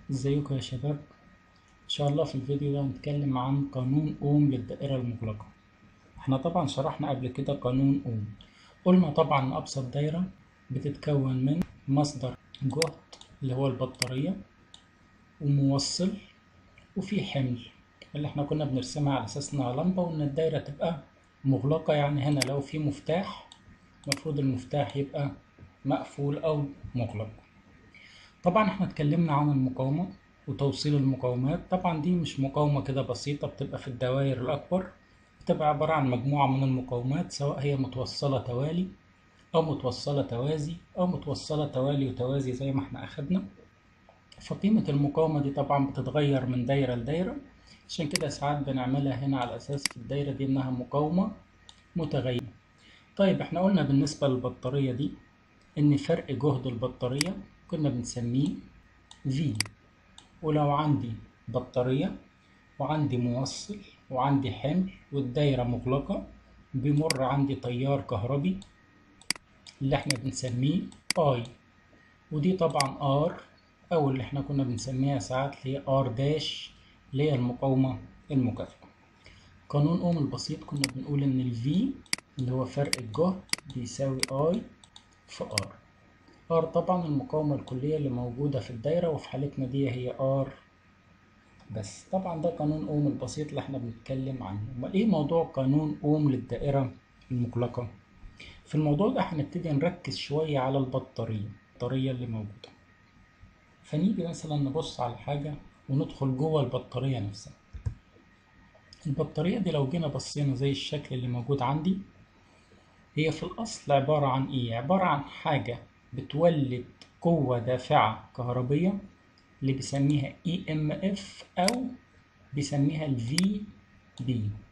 ازيكم يا شباب ان شاء الله في الفيديو ده هنتكلم عن قانون اوم للدائرة المغلقة احنا طبعا شرحنا قبل كده قانون اوم قلنا طبعا ان ابسط دايرة بتتكون من مصدر جهد اللي هو البطارية وموصل وفي حمل اللي احنا كنا بنرسمها على اساس انها لمبة وان الدايرة تبقى مغلقة يعني هنا لو في مفتاح المفروض المفتاح يبقى مقفول او مغلق طبعا احنا اتكلمنا عن المقاومة وتوصيل المقاومات طبعا دي مش مقاومة كده بسيطة بتبقى في الدوائر الأكبر بتبقى عبارة عن مجموعة من المقاومات سواء هي متوصلة توالي أو متوصلة توازي أو متوصلة توالي وتوازي زي ما احنا أخدنا فقيمة المقاومة دي طبعا بتتغير من دايرة لدايرة عشان كده ساعات بنعملها هنا على أساس في الدايرة دي إنها مقاومة متغيرة طيب احنا قلنا بالنسبة للبطارية دي إن فرق جهد البطارية كنا بنسميه V ولو عندي بطارية وعندي موصل وعندي حمل والدايرة مغلقة بيمر عندي تيار كهربي اللي احنا بنسميه I ودي طبعا R أو اللي احنا كنا بنسميها ساعات اللي هي R داش اللي هي المقاومة المكافئة قانون أوم البسيط كنا بنقول إن ال V اللي هو فرق الجهد بيساوي I في R R طبعا المقاومة الكلية اللي موجودة في الدايرة وفي حالتنا دي هي R بس طبعا ده قانون أوم البسيط اللي احنا بنتكلم عنه امال ايه موضوع قانون أوم للدائرة المغلقة في الموضوع ده هنبتدي نركز شوية على البطارية البطارية اللي موجودة فنيجي مثلا نبص على حاجة وندخل جوه البطارية نفسها البطارية دي لو جينا بصينا زي الشكل اللي موجود عندي هي في الأصل عبارة عن إيه؟ عبارة عن حاجة بتولد قوة دافعة كهربية اللي بيسميها EMF أو بيسميها ال VB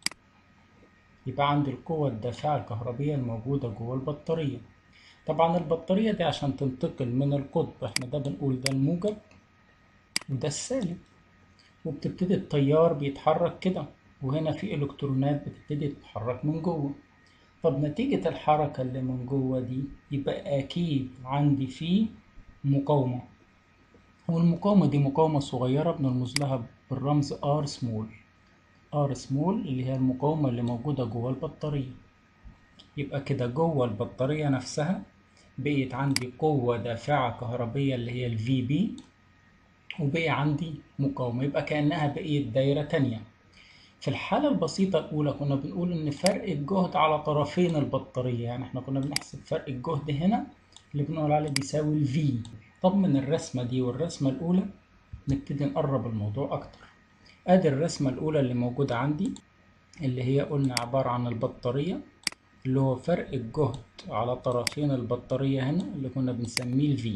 يبقى عندي القوة الدافعة الكهربية الموجودة جوه البطارية طبعا البطارية دي عشان تنتقل من القطب احنا ده بنقول ده الموجب وده السالب وبتبتدي التيار بيتحرك كده وهنا في إلكترونات بتبتدي تتحرك من جوه طب نتيجة الحركة اللي من جوه دي يبقى أكيد عندي فيه مقاومة والمقاومة دي مقاومة صغيرة بنرمز لها بالرمز R small R small اللي هي المقاومة اللي موجودة جوه البطارية يبقى كده جوه البطارية نفسها بقيت عندي قوة دافعة كهربية اللي هي ال VB وبقي عندي مقاومة يبقى كأنها بقيت دايرة تانية في الحالة البسيطة الأولى كنا بنقول إن فرق الجهد على طرفين البطارية يعني إحنا كنا بنحسب فرق الجهد هنا اللي بنقول عليه بيساوي ال V طب من الرسمة دي والرسمة الأولى نبتدي نقرب الموضوع أكتر أدي الرسمة الأولى اللي موجودة عندي اللي هي قلنا عبارة عن البطارية اللي هو فرق الجهد على طرفين البطارية هنا اللي كنا بنسميه ال V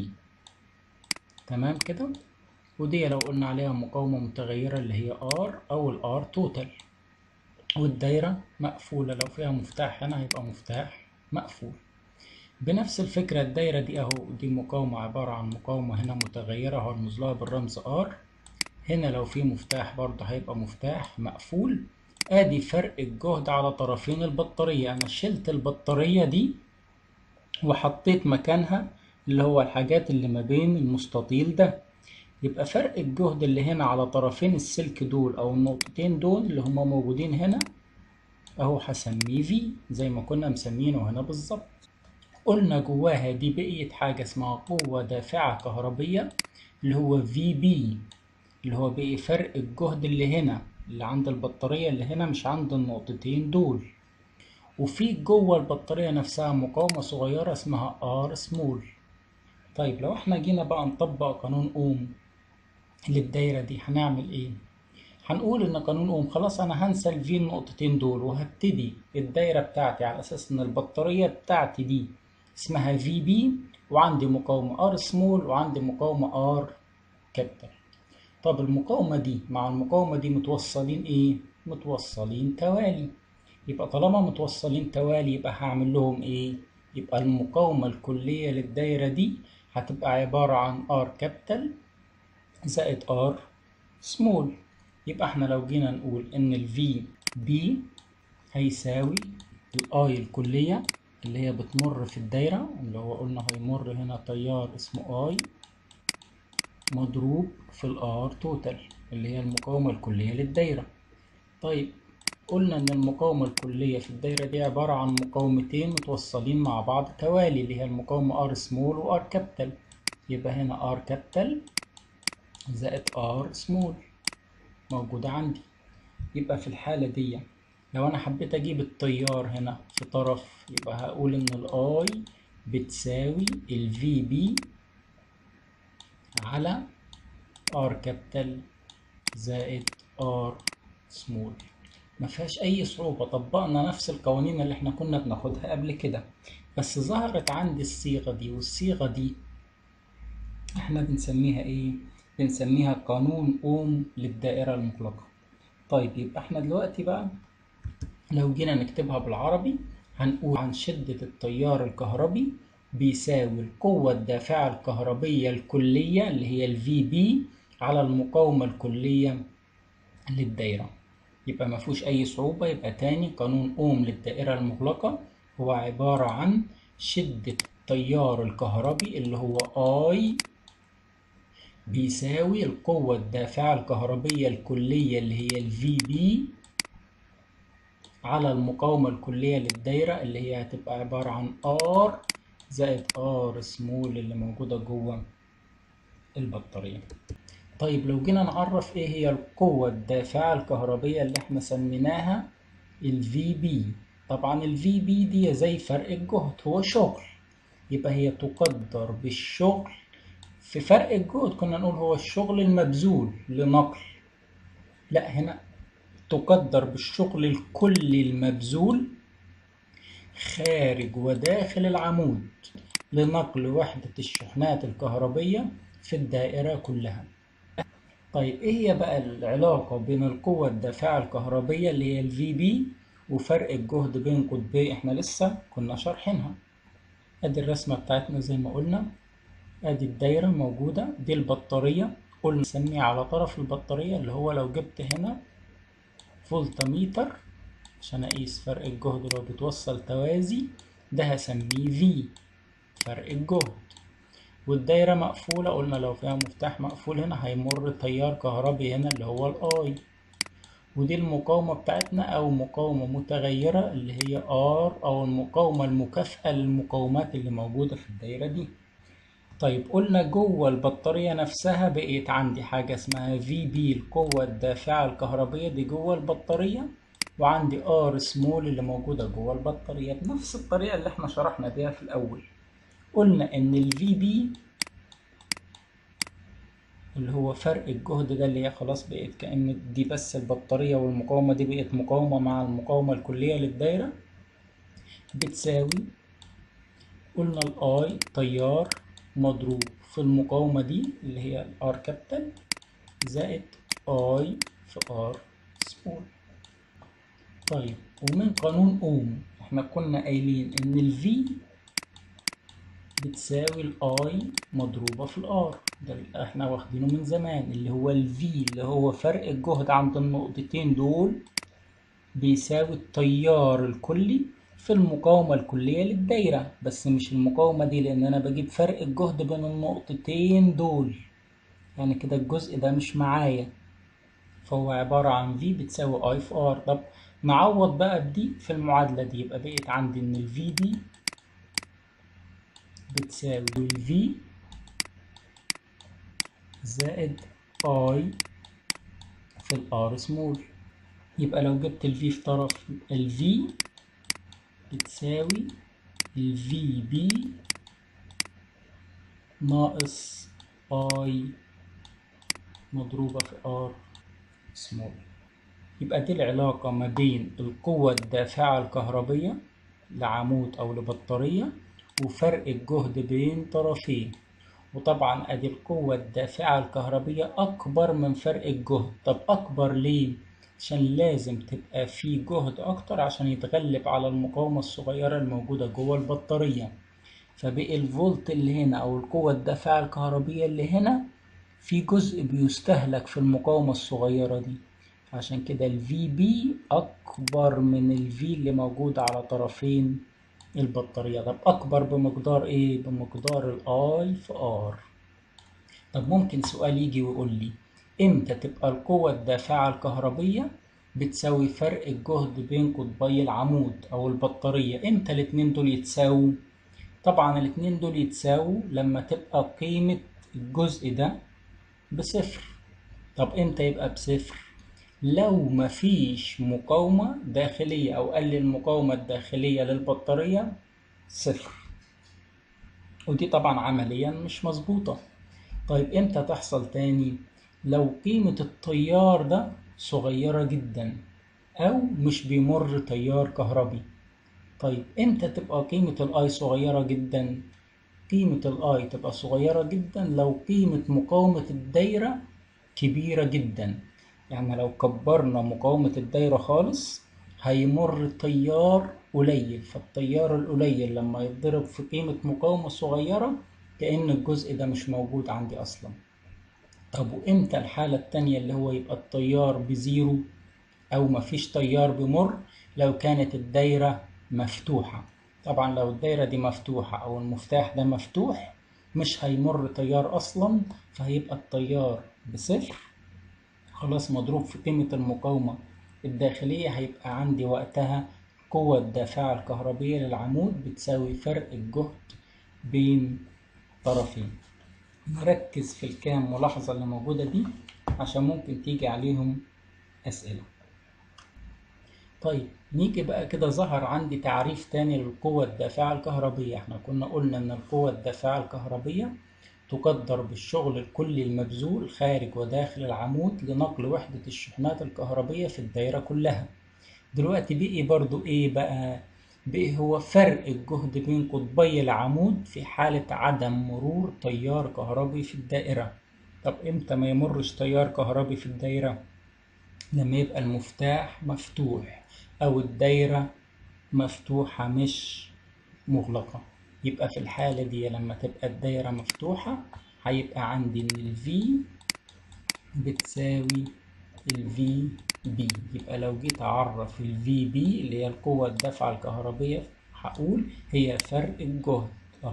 تمام كده ودي لو قلنا عليها مقاومة متغيرة اللي هي R أو ال R توتال والدايرة مقفولة لو فيها مفتاح هنا هيبقى مفتاح مقفول بنفس الفكرة الدايرة دي أهو دي مقاومة عبارة عن مقاومة هنا متغيرة هرمز لها بالرمز R هنا لو في مفتاح برضه هيبقى مفتاح مقفول ادي فرق الجهد على طرفين البطارية انا شلت البطارية دي وحطيت مكانها اللي هو الحاجات اللي ما بين المستطيل ده يبقى فرق الجهد اللي هنا على طرفين السلك دول او النقطتين دول اللي هما موجودين هنا اهو هسميه في زي ما كنا مسمينه هنا بالظبط قلنا جواها دي بقيت حاجة اسمها قوة دافعة كهربية اللي هو في بي اللي هو بقي فرق الجهد اللي هنا اللي عند البطارية اللي هنا مش عند النقطتين دول وفي جوه البطارية نفسها مقاومة صغيرة اسمها R small طيب لو احنا جينا بقى نطبق قانون أوم للدايرة دي هنعمل ايه؟ هنقول ان قانون أوم خلاص انا هنسى الفي النقطتين دول وهبتدي الدايرة بتاعتي على اساس ان البطارية بتاعتي دي اسمها في بي وعندي مقاومة R small وعندي مقاومة R capital طب المقاومة دي مع المقاومة دي متوصلين ايه؟ متوصلين توالي يبقى طالما متوصلين توالي يبقى هعمل لهم ايه؟ يبقى المقاومة الكلية للدايرة دي هتبقى عبارة عن R كابيتال زائد R سمول يبقى احنا لو جينا نقول ان ال VB هيساوي ال I الكلية اللي هي بتمر في الدايرة اللي هو قلنا هيمر هنا تيار اسمه I مضروب في الار توتال اللي هي المقاومة الكلية للدايرة طيب قلنا إن المقاومة الكلية في الدايرة دي عبارة عن مقاومتين متوصلين مع بعض توالي اللي هي المقاومة ار سمول وار كابيتال يبقى هنا ار كابيتال زائد ار سمول موجودة عندي يبقى في الحالة دي لو أنا حبيت أجيب التيار هنا في طرف يبقى هقول إن الآي بتساوي ال VB على R كابيتال زائد R سمول مفيهاش أي صعوبة طبقنا نفس القوانين اللي احنا كنا بناخدها قبل كده بس ظهرت عندي الصيغة دي والصيغة دي احنا بنسميها ايه؟ بنسميها قانون أوم للدائرة المغلقة طيب يبقى احنا دلوقتي بقى لو جينا نكتبها بالعربي هنقول عن شدة التيار الكهربي بيساوي القوة الدافعة الكهربية الكلية اللي هي ال VB على المقاومة الكلية للدايرة يبقى ما فيهوش أي صعوبة يبقى تاني قانون أوم للدائرة المغلقة هو عبارة عن شدة التيار الكهربي اللي هو I بيساوي القوة الدافعة الكهربية الكلية اللي هي ال VB على المقاومة الكلية للدايرة اللي هي هتبقى عبارة عن R زائد R سمول اللي موجودة جوه البطارية طيب لو جينا نعرف ايه هي القوة الدافعة الكهربية اللي احنا سميناها ال VB طبعا ال VB دي زي فرق الجهد هو شغل يبقى هي تقدر بالشغل في فرق الجهد كنا نقول هو الشغل المبذول لنقل لا هنا تقدر بالشغل الكلي المبذول خارج وداخل العمود لنقل وحدة الشحنات الكهربية في الدائرة كلها طيب ايه هي بقى العلاقة بين القوة الدافعة الكهربية اللي هي ال VB وفرق الجهد بين قطبي احنا لسه كنا شارحينها ادي الرسمة بتاعتنا زي ما قلنا ادي الدايرة موجودة دي البطارية قلنا نسميه على طرف البطارية اللي هو لو جبت هنا فولتميتر عشان اقيس فرق الجهد لو بتوصل توازي ده هسميه في فرق الجهد والدايرة مقفولة قلنا لو فيها مفتاح مقفول هنا هيمر تيار كهربي هنا اللي هو الاي ودي المقاومة بتاعتنا أو مقاومة متغيرة اللي هي R أو المقاومة المكافئة للمقاومات اللي موجودة في الدايرة دي طيب قلنا جوه البطارية نفسها بقيت عندي حاجة اسمها VB القوة الدافعة الكهربية دي جوه البطارية وعندي R سمول اللي موجودة جوه البطارية بنفس الطريقة اللي احنا شرحنا بيها في الأول قلنا إن ال VB اللي هو فرق الجهد ده اللي هي خلاص بقت كأن دي بس البطارية والمقاومة دي بقت مقاومة مع المقاومة الكلية للدايرة بتساوي قلنا الآي تيار مضروب في المقاومة دي اللي هي الار كابيتال زائد اي في ار سمول طيب ومن قانون اوم احنا كنا قايلين ان الفي بتساوي الاي مضروبة في الار ده اللي احنا واخدينه من زمان اللي هو الفي اللي هو فرق الجهد عند النقطتين دول بيساوي التيار الكلي في المقاومة الكلية للدايرة بس مش المقاومة دي لأن أنا بجيب فرق الجهد بين النقطتين دول يعني كده الجزء ده مش معايا فهو عبارة عن V بتساوي I في R طب نعوض بقى بدي في المعادلة دي يبقى بقيت عندي إن ال V دي بتساوي ال V زائد I في ال R سمول يبقى لو جبت ال V في طرف ال V بتساوي ال VB ناقص I مضروبة في R سمول يبقى دي العلاقة ما بين القوة الدافعة الكهربية لعمود أو لبطارية وفرق الجهد بين طرفين وطبعا ادي القوة الدافعة الكهربية أكبر من فرق الجهد طب أكبر ليه؟ عشان لازم تبقى في جهد أكتر عشان يتغلب على المقاومة الصغيرة الموجودة جوه البطارية فبقي الفولت اللي هنا أو القوة الدافعة الكهربية اللي هنا في جزء بيستهلك في المقاومة الصغيرة دي عشان كده ال VB أكبر من ال V اللي موجود على طرفين البطارية طب أكبر بمقدار إيه؟ بمقدار ال I في R طب ممكن سؤال يجي ويقول لي امتى تبقى القوة الدافعة الكهربية بتساوي فرق الجهد بين قطبي العمود او البطارية امتى الاتنين دول يتساووا طبعا الاتنين دول يتساووا لما تبقى قيمة الجزء ده بصفر طب امتى يبقى بصفر لو مفيش مقاومة داخلية او قل المقاومة الداخلية للبطارية صفر ودي طبعا عمليا مش مظبوطة طيب امتى تحصل تاني لو قيمة التيار ده صغيرة جدا او مش بيمر تيار كهربي طيب امتى تبقى قيمة الاي صغيرة جدا قيمة الاي تبقى صغيرة جدا لو قيمة مقاومة الدايرة كبيرة جدا يعني لو كبرنا مقاومة الدايرة خالص هيمر تيار قليل فالتيار القليل لما يتضرب في قيمة مقاومة صغيرة كأن الجزء ده مش موجود عندي أصلا طب وإمتى الحالة التانية اللي هو يبقى التيار بزيرو أو مفيش تيار بيمر لو كانت الدايرة مفتوحة طبعا لو الدايرة دي مفتوحة أو المفتاح ده مفتوح مش هيمر تيار أصلا فهيبقى التيار بصفر خلاص مضروب في قيمة المقاومة الداخلية هيبقى عندي وقتها القوة الدافعة الكهربية للعمود بتساوي فرق الجهد بين طرفين نركز في الكام ملاحظة اللي موجودة دي عشان ممكن تيجي عليهم أسئلة طيب نيجي بقى كده ظهر عندي تعريف تاني للقوة الدافعة الكهربية احنا كنا قلنا ان القوة الدافعة الكهربية تقدر بالشغل الكلي المبذول خارج وداخل العمود لنقل وحدة الشحنات الكهربية في الدايرة كلها دلوقتي بقي برضو ايه بقى بقي هو فرق الجهد بين قطبي العمود في حالة عدم مرور تيار كهربي في الدائرة طب امتى ما يمرش تيار كهربي في الدايرة لما يبقى المفتاح مفتوح او الدايرة مفتوحة مش مغلقة يبقى في الحالة دي لما تبقى الدايرة مفتوحة هيبقى عندي ان ال V بتساوي ال VB يبقى لو جيت أعرف ال VB اللي هي القوة الدافعة الكهربية هقول هي فرق الجهد أهو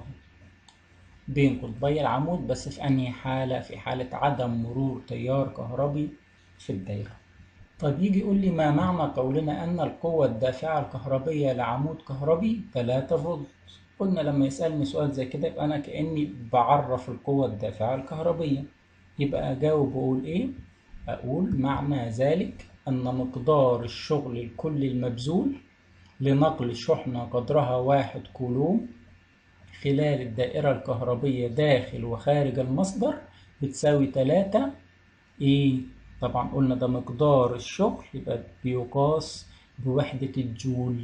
بين قطبي العمود بس في أنهي حالة في حالة عدم مرور تيار كهربي في الدايرة طيب يجي يقول لي ما معنى قولنا أن القوة الدافعة الكهربية لعمود كهربي 3 فولت قلنا لما يسألني سؤال زي كده يبقى أنا كأني بعرف القوة الدافعة الكهربية يبقى أجاوب وأقول إيه؟ أقول معنى ذلك أن مقدار الشغل الكلي المبذول لنقل شحنة قدرها واحد كولوم خلال الدائرة الكهربية داخل وخارج المصدر بتساوي تلاتة إيه؟ طبعا قلنا ده مقدار الشغل يبقى بيقاس بوحدة الجول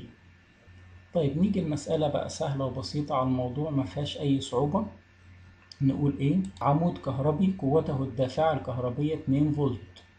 طيب نيجي المسألة بقى سهلة وبسيطة على الموضوع ما فيهاش أي صعوبة نقول إيه عمود كهربي قوته الدافعة الكهربية 2 فولت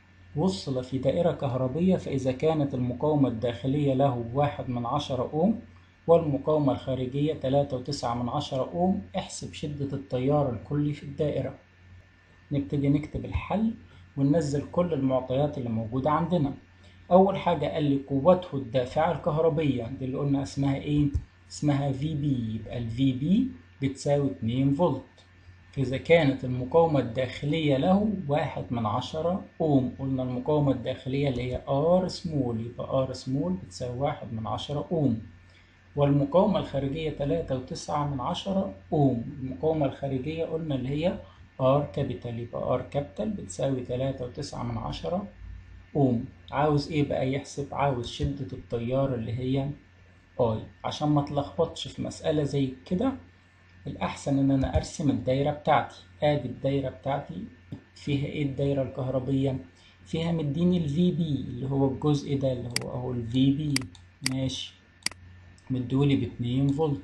وصل في دائرة كهربية فإذا كانت المقاومة الداخلية له واحد من عشرة أوم والمقاومة الخارجية تلاتة وتسعة من عشرة أوم احسب شدة التيار الكلي في الدائرة نبتدي نكتب الحل وننزل كل المعطيات اللي موجودة عندنا أول حاجة قال لي قوته الدافعة الكهربية دي اللي قلنا اسمها إيه؟ اسمها في بي يبقى ال في بي بتساوي 2 فولت فإذا كانت المقاومة الداخلية له واحد من عشرة أوم قلنا المقاومة الداخلية اللي هي R سمول يبقى R سمول بتساوي واحد من عشرة أوم والمقاومة الخارجية تلاتة وتسعة من عشرة أوم المقاومة الخارجية قلنا اللي هي R كابيتال يبقى R كابيتال بتساوي تلاتة وتسعة من عشرة أوم عاوز إيه بقى يحسب عاوز شدة التيار اللي هي I عشان ما تلخبطش في مسألة زي كده الأحسن إن أنا أرسم الدايرة بتاعتي آدي الدايرة بتاعتي فيها إيه الدايرة الكهربية فيها مديني ال VB اللي هو الجزء ده اللي هو أهو ال VB ماشي مديولي باتنين فولت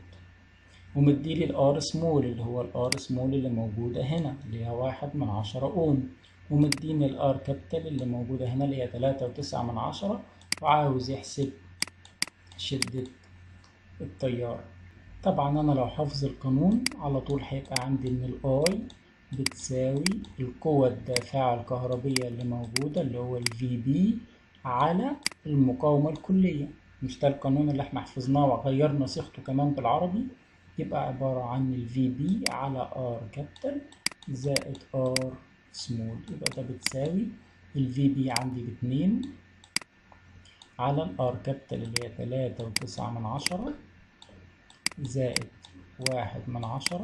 ومديلي الار سمول اللي هو الار سمول اللي موجودة هنا اللي هي واحد من عشرة أوم ومديني الار كابيتال اللي موجودة هنا اللي هي تلاتة وتسعة من عشرة وعاوز يحسب شدة التيار طبعا أنا لو حافظ القانون على طول هيبقى عندي إن الآي بتساوي القوة الدافعة الكهربية اللي موجودة اللي هو ال VB على المقاومة الكلية مش ده القانون اللي احنا حفظناه وغيرنا صيغته كمان بالعربي يبقى عبارة عن ال VB على R كابيتال زائد ار سمول يبقى ده بتساوي الفي بي عندي باتنين على الار كابيتال اللي هي تلاتة وتسعة من عشرة زائد واحد من عشرة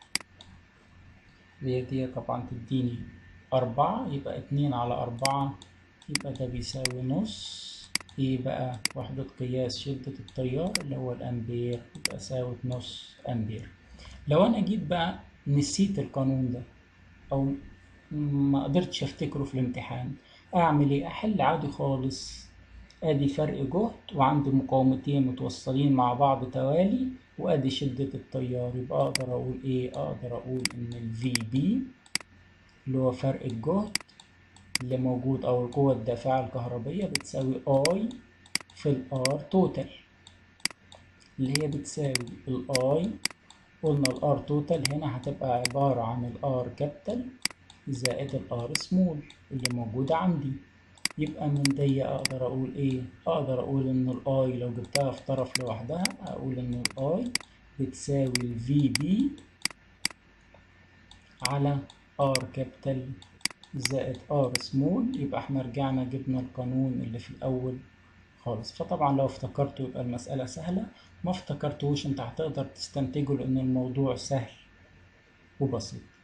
هي دي طبعا تديني أربعة يبقى اتنين على أربعة يبقى ده بيساوي نص ايه بقى وحدة قياس شدة التيار اللي هو الأمبير يبقى ساوت نص أمبير لو أنا جيت بقى نسيت القانون ده أو ما قدرتش أفتكره في الامتحان أعمل إيه؟ أحل عادي خالص ادي فرق جهد وعندي مقاومتين متوصلين مع بعض توالي وادي شدة التيار يبقى اقدر اقول ايه اقدر اقول ان ال VB اللي هو فرق الجهد اللي موجود او القوة الدافعة الكهربية بتساوي I في ال R توتال اللي هي بتساوي ال I قلنا ال R توتال هنا هتبقى عبارة عن ال R كابيتال زائد ال R سمول اللي موجودة عندي يبقى من دي اقدر اقول ايه اقدر اقول ان الاي لو جبتها في طرف لوحدها اقول ان الاي بتساوي الفي بي على ار كابيتال زائد ار سمول يبقى احنا رجعنا جبنا القانون اللي في الاول خالص فطبعا لو افتكرته يبقى المسألة سهلة ما افتكرتوش انت هتقدر تستنتجه لان الموضوع سهل وبسيط